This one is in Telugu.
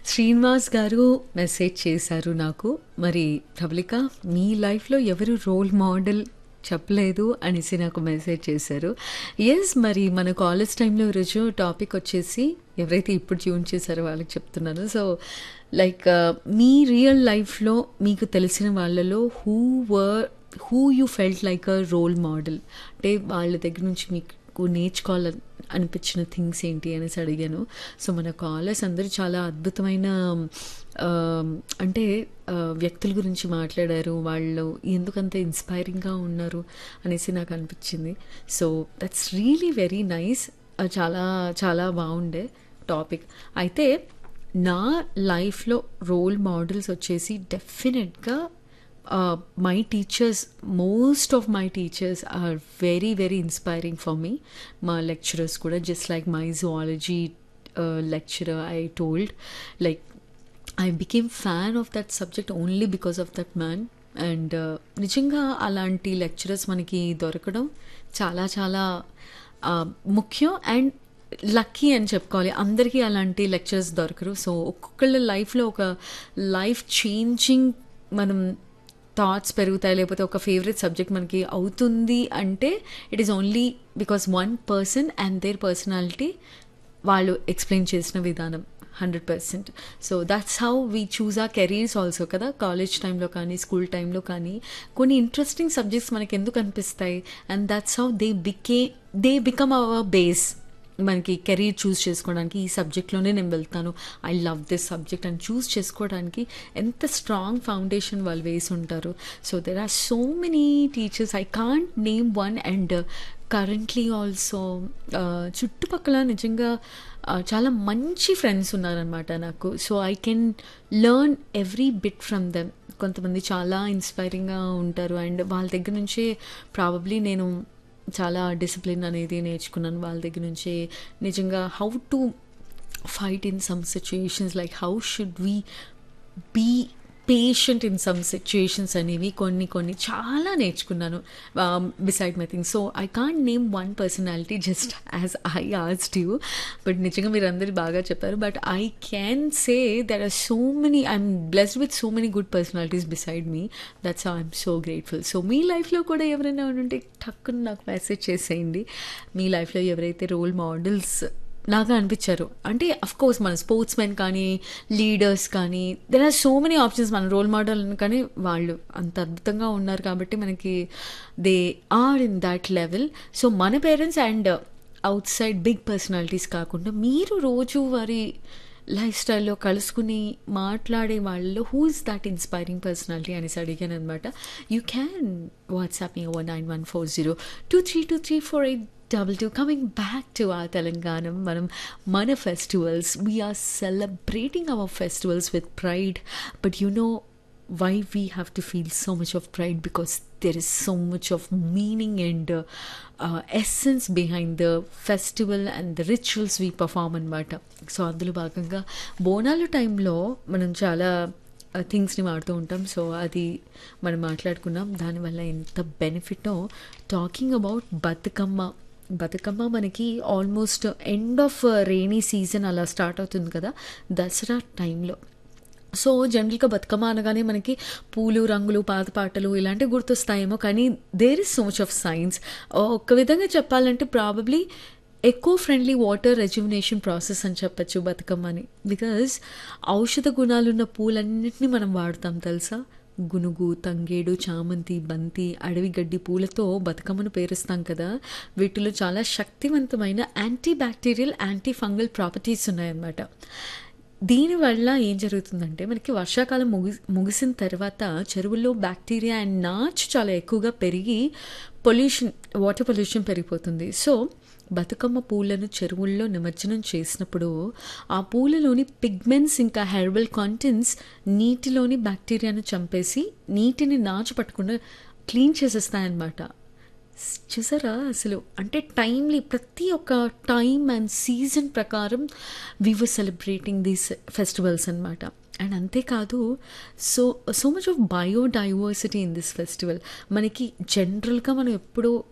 శ్రీనివాస్ గారు మెసేజ్ చేశారు నాకు మరి ప్రబలిక మీ లైఫ్లో ఎవరు రోల్ మోడల్ చెప్పలేదు అనేసి నాకు మెసేజ్ చేశారు ఎస్ మరి మన కాలేజ్ టైంలో ఈరోజు టాపిక్ వచ్చేసి ఎవరైతే ఇప్పుడు ట్యూన్ చేశారో వాళ్ళకి చెప్తున్నాను సో లైక్ మీ రియల్ లైఫ్లో మీకు తెలిసిన వాళ్ళలో who were who you felt like a role model అంటే వాళ్ళ దగ్గర నుంచి మీకు నేర్చుకోవాలని అనిపించిన థింగ్స్ ఏంటి అనేసి అడిగాను సో మన కాలర్స్ అందరూ చాలా అద్భుతమైన ఆ, అంటే ఆ, వ్యక్తుల గురించి మాట్లాడారు వాళ్ళు ఎందుకంత ఇన్స్పైరింగ్గా ఉన్నారు అనేసి నాకు అనిపించింది so that's really very nice చాలా చాలా బాగుండే టాపిక్ అయితే నా లైఫ్లో రోల్ మోడల్స్ వచ్చేసి డెఫినెట్గా uh, my teachers, most of my teachers are very, very inspiring for me. My lecturers, kuda, just like my zoology uh, lecturer, I told, like, I became fan of that subject only because of that man. And నిజంగా అలాంటి లెక్చరర్స్ మనకి దొరకడం చాలా చాలా uh, ముఖ్యం అండ్ లక్కీ అని చెప్పుకోవాలి అందరికీ అలాంటి లెక్చరర్స్ దొరకరు సో ఒక్కొక్కళ్ళ లైఫ్లో ఒక లైఫ్ చేంజింగ్ మనం థాట్స్ పెరుగుతాయి లేకపోతే ఒక ఫేవరెట్ సబ్జెక్ట్ మనకి అవుతుంది అంటే it is only because one person and their personality వాళ్ళు ఎక్స్ప్లెయిన్ చేసిన విధానం hundred percent so that's how we choose uh careers also కదా కాలేజ్ టైంలో కానీ స్కూల్ టైంలో కానీ కొన్ని ఇంట్రెస్టింగ్ సబ్జెక్ట్స్ మనకి ఎందుకు అనిపిస్తాయి and that's how they become they become our base మనకి కెరీర్ చూస్ చేసుకోవడానికి ఈ సబ్జెక్ట్లోనే నేను వెళ్తాను ఐ లవ్ దిస్ సబ్జెక్ట్ అని చూస్ చేసుకోవడానికి ఎంత స్ట్రాంగ్ ఫౌండేషన్ వాళ్ళు వేసి ఉంటారు so there are so many teachers I can't name one and currently also చుట్టుపక్కల నిజంగా uh, చాలా మంచి ఫ్రెండ్స్ ఉన్నారనమాట నాకు so I can learn every bit from them కొంతమంది చాలా ఇన్స్పైరింగ్గా ఉంటారు అండ్ వాళ్ళ దగ్గర నుంచే ప్రాబబ్లీ నేను చాలా డిసిప్లిన్ అనేది నేర్చుకున్నాను వాళ్ళ దగ్గర నుంచి నిజంగా how to fight in some situations like how should we be patient in some situations అనేవి కొన్ని కొన్ని చాలా నేర్చుకున్నాను beside my thing so I can't name one personality just as I asked you but నిజంగా మీరు అందరు బాగా చెప్పారు but I can say there are so many I'm blessed with so many good personalities beside me that's I'm so grateful so మీ లైఫ్లో కూడా ఎవరైనా ఉంటే టక్కున నాకు మెసేజ్ చేసేయండి మీ లైఫ్లో ఎవరైతే రోల్ మోడల్స్ లాగా అనిపించారు అంటే అఫ్ కోర్స్ మన స్పోర్ట్స్ మెన్ కానీ లీడర్స్ కానీ there are so many options మన రోల్ మోడల్ కానీ వాళ్ళు అంత అద్భుతంగా ఉన్నారు కాబట్టి మనకి they are in that level so మన parents and outside big personalities కాకుండా మీరు రోజు వారి లైఫ్ స్టైల్లో కలుసుకుని మాట్లాడే వాళ్ళలో who is that inspiring personality అనేసి అడిగాను అనమాట you can WhatsApp me over nine one four zero two three two three four eight double two coming back to uh Telangana మనం మన festivals we are celebrating our festivals with pride but you know why we have to feel so much of pride because there is so much of meaning and uh, uh, essence behind the festival and the rituals we perform అనమాట సో అందులో భాగంగా బోనాల టైంలో మనం చాలా థింగ్స్ని వాడుతూ ఉంటాం సో అది మనం మాట్లాడుకున్నాం దానివల్ల ఎంత బెనిఫిటో టాకింగ్ అబౌట్ బతుకమ్మ బతుకమ్మ మనకి almost end of rainy season అలా స్టార్ట్ అవుతుంది కదా దసరా టైంలో సో జనరల్గా బతుకమ్మ అనగానే మనకి పూలు రంగులు పాత పాటలు ఇలాంటివి గుర్తొస్తాయేమో కానీ there is so much of science ఒక విధంగా చెప్పాలంటే probably eco friendly water rejuvenation process అని చెప్పచ్చు బతుకమ్మని బికాజ్ ఔషధ గుణాలున్న పూలన్నింటినీ మనం వాడతాం తెలుసా గునుగు తంగేడు చామంతి బంతి అడవి గడ్డి పూలతో బతుకమ్మను పేరుస్తాం కదా వీటిలో చాలా శక్తివంతమైన antibacterial antifungal properties ఉన్నాయన్నమాట దీనివల్ల ఏం జరుగుతుందంటే మనకి వర్షాకాలం ముగి ముగిసిన తర్వాత చెరువుల్లో బ్యాక్టీరియా అండ్ నాచు చాలా ఎక్కువగా పెరిగి పొల్యూషన్ వాటర్ పొల్యూషన్ పెరిగిపోతుంది సో బతుకమ్మ పూలను చెరువుల్లో నిమజ్జనం చేసినప్పుడు ఆ పూలలోని పిగ్మెంట్స్ ఇంకా హెర్బల్ కాంటెంట్స్ నీటిలోని బ్యాక్టీరియాను చంపేసి నీటిని నాచు పట్టకుండా క్లీన్ చేసేస్తాయన్నమాట చూసారా అసలు అంటే టైమ్లీ ప్రతి ఒక్క టైం అండ్ సీజన్ ప్రకారం we were celebrating these festivals అనమాట అండ్ అంతేకాదు so so much of biodiversity in this festival మనకి జనరల్గా మనం ఎప్పుడూ